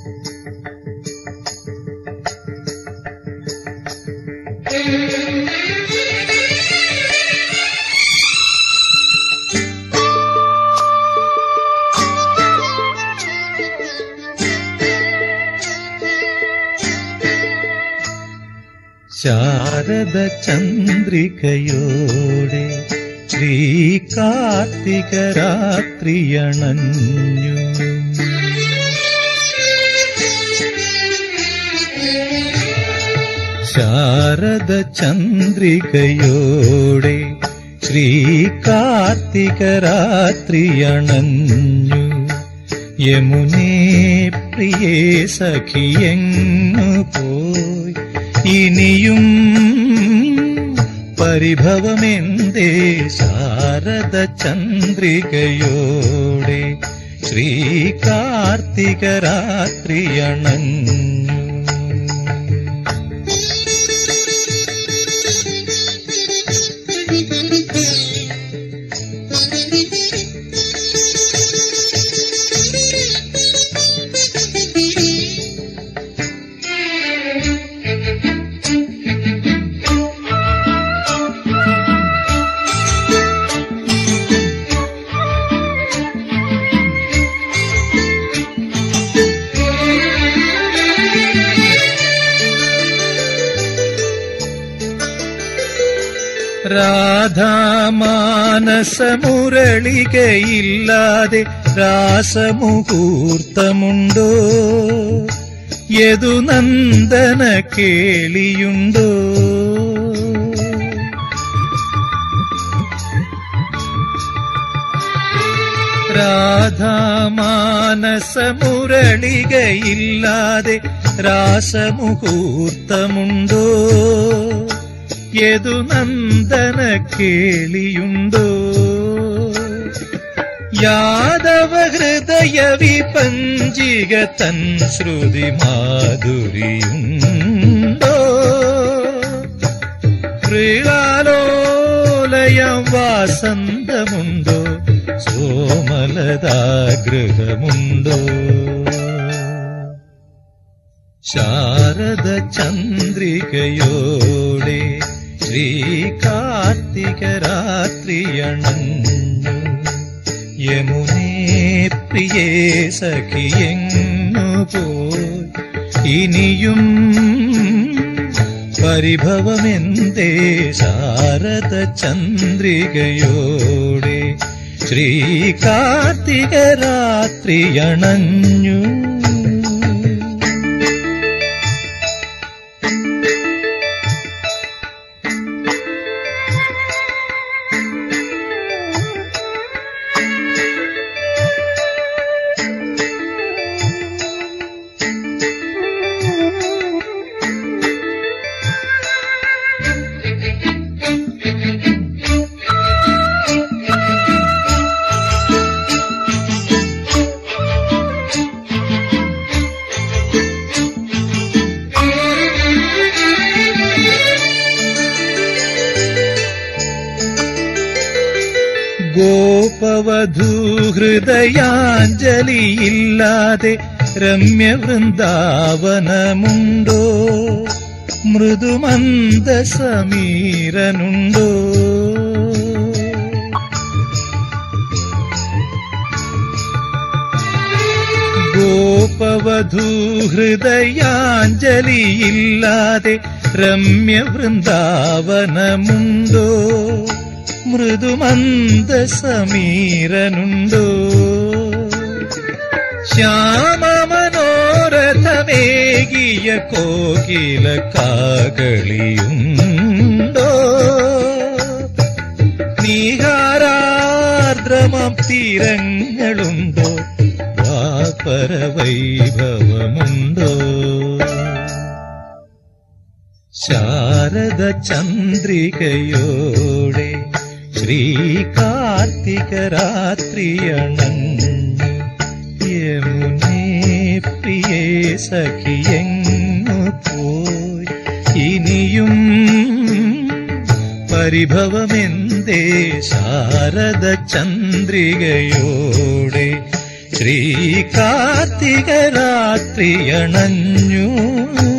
ശാരദ ചന്ദ്രികയോടെ ശ്രീകാർത്തിക രാത്രിയണഞ്ഞു ശാരദ ചന്ദ്രികയോടെ ശ്രീകാർത്തിക രാത്രിയണഞ്ഞു യമുനേ പ്രിയേ സഖിയെങ്ങു പോയി ഇനിയും പരിഭവമെന്തേ ശാരദ ചന്ദ്രികയോടെ ശ്രീകാർത്തിക രാത്രിയണഞ്ഞു രാധാമാനസമുരളികയില്ലാതെ രാസമുഹൂർത്തമുണ്ടോ യദുനന്ദന കേളിയുണ്ടോ രാധാമാനസമുരളികയില്ലാതെ രാസമുഹൂർത്തമുണ്ടോ യദുനന്ദന കേളിയുണ്ടോ യാദവ ഹൃദയ വിപഞ്ചിക തൻ ശ്രുതി മാധുരിയുണ്ടോ ക്രീളാലോലയം വാസന്തമുണ്ടോ സോമലതാഗ്രഹമുണ്ടോ ശാരദ ചന്ദ്രികയോടെ ശ്രീകാർത്തിക രാത്രിയണഞ്ഞു യമുനേ പ്രിയേ സഖിയെങ്ങു പോയി ഇനിയും പരിഭവമെന്തേ ശാരദ ചന്ദ്രികയോടെ ശ്രീകാർത്തിക രാത്രിയണഞ്ഞു ഗോപവധൂഹൃദയാഞ്ജലിയില്ലാതെ രമ്യവൃന്ദാവനമുണ്ടോ മൃദുമന്ദ സമീരനുണ്ടോ ഗോപവധൂഹൃദയാഞ്ജലിയില്ലാതെ രമ്യവൃന്ദാവനമുണ്ടോ മൃദുമന്ദ സമീരനുണ്ടോ ശ്യാമ മനോരഥമേകിയ കോകില കാകളിയുണ്ടോ നീഹാരാർദ്രമം തീരങ്ങളുണ്ടോ വാപര വൈഭവമുണ്ടോ ശാരദ ചന്ദ്രികയോടെ ശ്രീകാർത്തിക രാത്രിയണഞ്ഞു യമുനേ പ്രിയേ സഖിയെങ്ങു പോയി ഇനിയും പരിഭവമെന്തേ ശാരദ ചന്ദ്രികയോടെ ശ്രീ കാർത്തിക രാത്രിയണഞ്ഞു